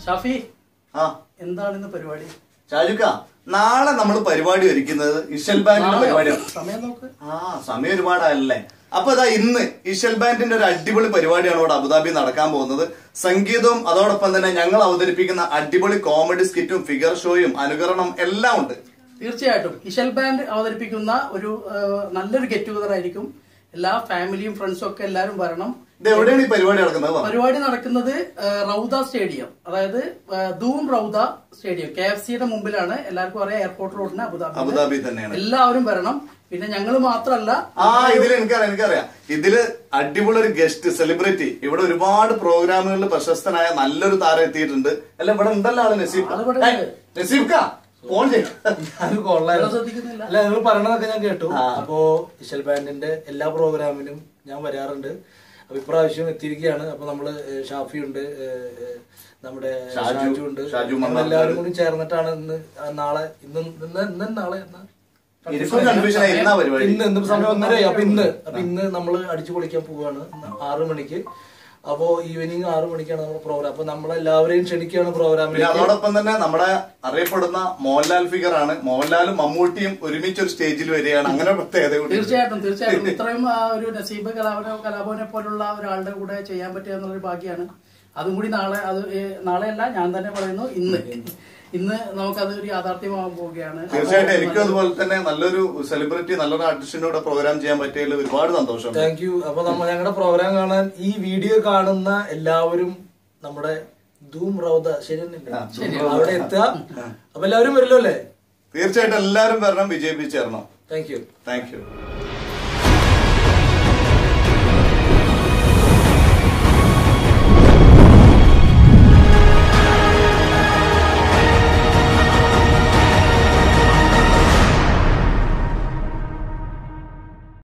ഷാഫി ആ എന്താണ് ഇന്ന് പരിപാടി ഷാജുക്ക നാളെ നമ്മൾ പരിപാടി ഒരുക്കുന്നത് ഇഷൽ ബാൻഡിന്റെ നാളെയോ? പരിപാടിയാണ് സമയം നോക്ക് ആ സമയം ഒരുപാടല്ലേ അപ്പൊ ഇതാ ഇന്ന് ഇഷൽ ബാൻഡിന്റെ ഒരു അടിപൊളി പരിപാടിയാണ് ഇവിടെ അബുദാബി നടക്കാൻ പോകുന്നത് സംഗീതവും അതോടൊപ്പം തന്നെ ഞങ്ങൾ അവതരിപ്പിക്കുന്ന അടിപൊളി കോമഡി സ്കിറ്റും ഫിഗർ ഷോയും അനുകരണം എല്ലാം ഉണ്ട് തീർച്ചയായിട്ടും ഇഷൽ ബാൻഡ് അവതരിപ്പിക്കുന്ന ഒരു ആ, നല്ലൊരു ഗെറ്റ് ടുഗദർ ആയിരിക്കും എല്ലാ ഫാമിലിയും ഫ്രണ്ട്സും ഒക്കെ എല്ലാവരും വരണം ഇത് എവിടെയാണ് ഈ പരിപാടി നടക്കുന്നത് പറ. പരിപാടി നടക്കുന്നത് ആ, റൗദ സ്റ്റേഡിയം അതായത് ആ, ധൂം റൗദ സ്റ്റേഡിയം കെ എഫ് സിയുടെ മുമ്പിലാണ് എല്ലാവർക്കും അറിയാം എയർപോർട്ട് റോഡിന് അബുദാബി അബുദാബി തന്നെയാണ് എല്ലാവരും വരണം പിന്നെ ഞങ്ങൾ മാത്രമല്ല ആ ഇതിൽ എനിക്കറിയാം എനിക്കറിയാം ഇതില് അടിപൊളി ഒരു ഗസ്റ്റ് സെലിബ്രിറ്റി ഇവിടെ ഒരുപാട് പ്രോഗ്രാമുകളിൽ പ്രശസ്തനായ നല്ലൊരു താരം എത്തിയിട്ടുണ്ട് അല്ല ഇവിടെ ഉണ്ടല്ലോ ആള് നസീബ് ആള് ഇവിടെ ഉണ്ട്. നസീബ് കാ ഫോൺ ചെയ്യും അത് കൊള്ളായിരുന്നു ഇവിടെ ശ്രദ്ധിക്കുന്നില്ല അല്ല നിങ്ങൾ പറയണതൊക്കെ ഞാൻ കേട്ടു ആ. അപ്പോ ഇഷൽ ബാൻഡിന്റെ എല്ലാ പ്രോഗ്രാമിനും ഞാൻ വരാറുണ്ട് അപ്പൊ ഇപ്രാവശ്യം എത്തിയിരിക്കുകയാണ് അപ്പൊ നമ്മള് ഏഹ്, ഷാഫി ഉണ്ട് ഏഹ്, ഏഹ്, നമ്മുടെ ഷാജു, ഷാജു ഉണ്ട് ഷാജു ഞങ്ങൾ മണ്ണാർക്കാട്. എല്ലാവരും കൂടി ചേർന്നിട്ടാണ് ഇന്ന് ആ നാളെ ഇന്ന് ഇന്ന് ഇന്ന് നാളെ എന്നാ? എനിക്കും കൺഫ്യൂഷൻ ആയി എന്നാ പരിപാടി ഇന്ന് ഇന്ന് സമയം ഒന്നര അപ്പൊ ഇന്ന് അപ്പൊ ഇന്ന് നമ്മള് അടിച്ചു പൊളിക്കാൻ പോവാണ് ഇന്ന് ആറ് മണിക്ക് അപ്പോ ഈവനിങ് ആറ് മണിക്കാണ് നമ്മുടെ പ്രോഗ്രാം അപ്പൊ നമ്മളെല്ലാവരെയും ക്ഷണിക്കുകയാണ് പിന്നെ പ്രോഗ്രാമിലേക്ക് അതോടൊപ്പം തന്നെ നമ്മുടെ അറിയപ്പെടുന്ന മോഹൻലാൽ ഫിഗർ ആണ് മോഹൻലാലും മമ്മൂട്ടിയും ഒരുമിച്ച് ഒരു സ്റ്റേജിൽ വരികയാണ് അങ്ങനെ ഒരു പ്രത്യേകത കൂടി ഉണ്ട്. തീർച്ചയായിട്ടും തീർച്ചയായിട്ടും ഇത്രയും ആ, ഒരു നസീബ് കലാഭവന കലാഭവനെ പോലുള്ള ഒരാളുടെ കൂടെ ചെയ്യാൻ പറ്റുക എന്നുള്ളൊരു ഭാഗ്യമാണ് അതും കൂടി നാളെ അത് ഏ, നാളെയല്ല ഞാൻ തന്നെ പറയുന്നു ഇന്ന് ഇന്ന് നമുക്കത് ഒരു യാഥാർത്ഥ്യമാകാൻ പോവുകയാണ് തീർച്ചയായിട്ടും എനിക്കും അതുപോലെ തന്നെ നല്ലൊരു സെലിബ്രിറ്റി നല്ലൊരു ആർട്ടിസ്റ്റിന്റെ കൂടെ പ്രോഗ്രാം ചെയ്യാൻ പറ്റിയതിൽ ഒരുപാട് സന്തോഷം താങ്ക് യു അപ്പൊ നമ്മ ഞങ്ങളുടെ പ്രോഗ്രാം കാണാൻ ഈ വീഡിയോ കാണുന്ന എല്ലാവരും നമ്മുടെ ധൂം റൗദ ശരിയല്ലേ അവിടെ എത്തുക അപ്പൊ എല്ലാവരും വരില്ലോ അല്ലേ തീർച്ചയായിട്ടും എല്ലാവരും വരണം വിജയിപ്പിച്ചേരണം താങ്ക് യു താങ്ക് യു